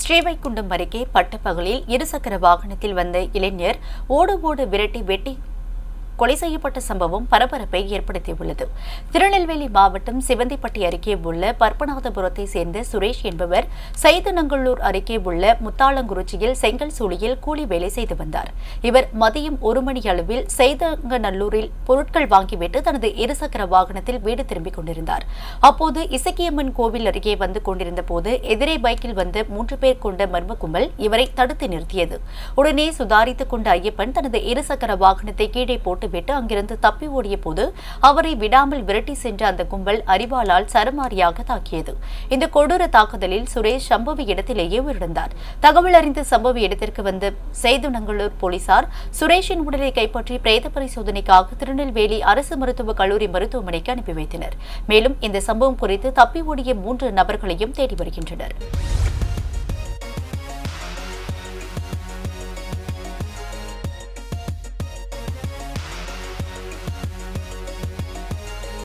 ஸ்ரீவைகுண்டம் அருகே பட்டப்பகலில் இருசக்கர வாகனத்தில் வந்த இளைஞர் ஓடு ஓடு விரட்டி வெட்டி கொலை செய்யப்பட்ட சம்பவம் பரபரப்பை ஏற்படுத்தியுள்ளது திருநெல்வேலி மாவட்டம் சிவந்திப்பட்டி அருகே உள்ள பற்பநாதபுரத்தை சேர்ந்த சுரேஷ் என்பவர் சைதநங்கள்ளூர் அருகே உள்ள முத்தாளங்குறிச்சியில் செங்கல் சூழியில் கூலி வேலை செய்து வந்தார் இவர் மதியம் ஒரு மணி அளவில் செய்தங்கநல்லூரில் பொருட்கள் வாங்கிவிட்டு தனது இருசக்கர வாகனத்தில் வீடு திரும்பிக் கொண்டிருந்தார் அப்போது இசக்கியம்மன் கோவில் அருகே வந்து கொண்டிருந்த போது எதிரே பைக்கில் வந்த மூன்று பேர் கொண்ட மர்ம கும்பல் இவரை தடுத்து நிறுத்தியது உடனே சுதாரித்துக் கொண்ட ஐயப்பன் தனது இருசக்கர வாகனத்தை கீழே போட்டுவிட்டு அங்கிருந்து தப்பி ஓடிய போது அவரை விடாமல் விரட்டி சென்ற அந்த கும்பல் அரிவாளால் சரமாரியாக தாக்கியது இந்த கொடூர தாக்குதலில் சுரேஷ் சம்பவ இடத்திலேயே உயிரிழந்தார் தகவல் அறிந்த சம்பவ இடத்திற்கு வந்த செய்துநங்களூர் போலீசார் சுரேஷின் உடலை கைப்பற்றி பிரேத பரிசோதனைக்காக திருநெல்வேலி அரசு மருத்துவக் கல்லூரி மருத்துவமனைக்கு அனுப்பி வைத்தனர் மேலும் இந்த சம்பவம் குறித்து தப்பி ஓடிய மூன்று நபர்களையும் தேடி வருகின்றனர்